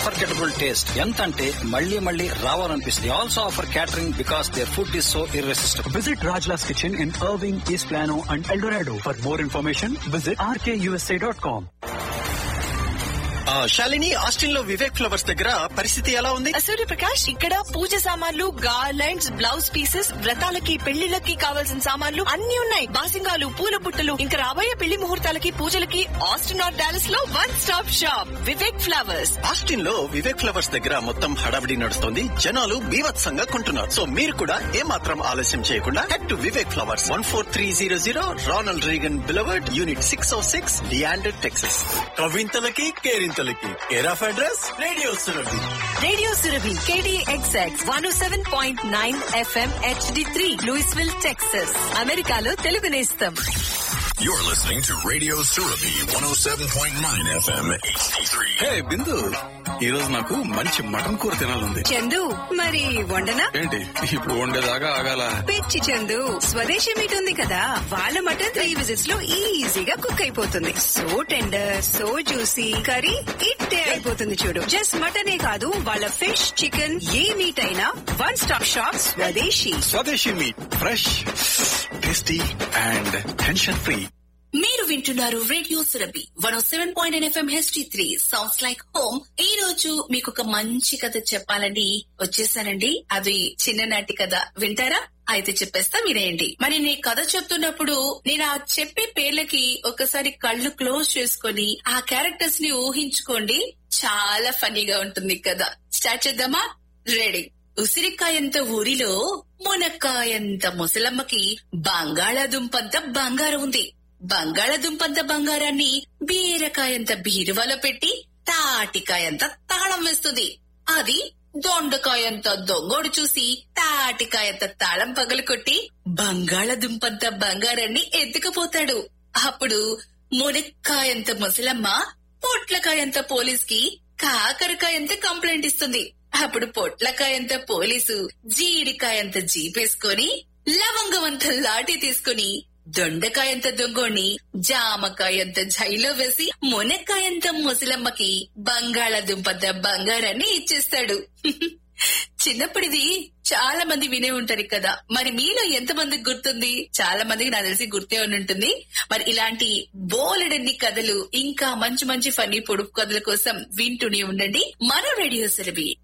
Unforgettable taste ఎంత అంటే మళ్ళీ మళ్ళీ రావాలనిపిస్తుంది also offer catering because there food is so irresistible Visit Rajla's Kitchen in Irving, East Plano, and El Dorado. For more information, visit rkusa.com. Shalini Austin లో Vivek flowers దగ్గర పరిస్థితి ఎలా ఉంది సూర్యప్రకాష్ ఇక్కడ పూజ సామాన్లు గార్లెండ్స్ బ్లౌజ్ పీసెస్ వ్రతాలకి పెళ్లిళ్ళకి కావాల్సిన సామాన్లు అన్ని ఉన్నాయి బాసింగాలు పూల బుట్టలు ఇంకా రాబోయే పెళ్లి ముహూర్తాలకి పూజలకి ఆస్టిన్ ఆర్ డాలస్ లో one stop shop Vivek flowers Austin లో వివేక్ ఫ్లవర్స్ దగ్గర మొత్తం హడావిడి నడుస్తుంది జనాలు బీభత్సంగా కొంటున్నారు సో మీరు కూడా ఏమాత్రం ఆలస్యం చేయకుండా head to Vivek flowers one four three zero zero Ronald Reagan boulevard unit six o six డియాండెడ్ టెక్సస్ కవింతలకి కేరింతలకి care of address radio Surabhi radio Surabhi KDXX one seven point nine FM HD three Louisville Texas అమెరికాలో తెలుగు నేస్తం You're listening to Radio Surabhi 107.9 FM HD3. హే బిందు ఈ రోజు నాకు మంచి mutton కూర తినాలంది చందు మరి వండనా ఏంటి ఇప్పుడు వండేదాకా ఆగాల పిచ్చి చందు స్వదేశీ మీట్ ఉంది కదా వాళ్ళ మటన్ త్రీ విజిట్స్ లో ఈజీగా కుక్ అయిపోతుంది so tender so juicy curry ఇట్టే అయిపోతుంది చూడు జస్ట్ మటనే కాదు వాళ్ళ ఫిష్ చికెన్ ఏ మీట్ అయినా one stop shop Swadeshi Swadeshi meat fresh tasty and tension free మీరు వింటున్నారు radio Surabhi one seven point nine FM HD three sounds like home ఈ రోజు మీకు ఒక మంచి కథ చెప్పాలని వచ్చేసానండి అది చిన్ననాటి కథ వింటారా అయితే చెప్పేస్తా మీరేంటి మరి నీ కథ చెప్తున్నప్పుడు నేను ఆ చెప్పే పేర్లకి ఒకసారి కళ్ళు క్లోజ్ చేసుకొని ఆ క్యారెక్టర్స్ ని ఊహించుకోండి చాలా ఫన్నీగా ఉంటుంది కదా స్టార్ట్ చేద్దామా రెడీ ఉసిరికాయంత ఊరిలో మునక్కాయంత ముసలమ్మకి బంగాళాదుంపంత బంగారం ఉంది బంగాళాదుంపంత బంగారాన్ని బీరకాయంత బీరువాలో పెట్టి తాటికాయంత తాళం వేస్తుంది అది దొండకాయంత దొంగోడు చూసి తాటికాయంత తాళం పగలు కొట్టి బంగాళాదుంపంత బంగారాన్ని ఎత్తుకుపోతాడు అప్పుడు మునక్కాయంత ముసలమ్మ పొట్లకాయంత పోలీస్ కి కాకరకాయంత కంప్లైంట్ ఇస్తుంది అప్పుడు పొట్లకాయంత పోలీసు జీడికాయంత జీపేసుకొని లవంగమంత లాఠీ తీసుకుని దొండకాయంత దొంగోణ్ణి జామకాయంత జైల్లో వేసి మునక్కాయంత ముసలమ్మకి బంగాళాదుంపంత బంగారాన్ని ఇచ్చేస్తాడు చిన్నప్పుడిది చాలా మంది వినే ఉంటారు కదా మరి మీలో ఎంత మందికి గుర్తుంది చాలా మందికి నాకు తెలిసి గుర్తే ఉండి ఉంటుంది మరి ఇలాంటి బోలెడన్ని కథలు ఇంకా మంచి మంచి ఫన్నీ పొడుపు కథల కోసం వింటూనే ఉండండి మన రేడియో సెలవి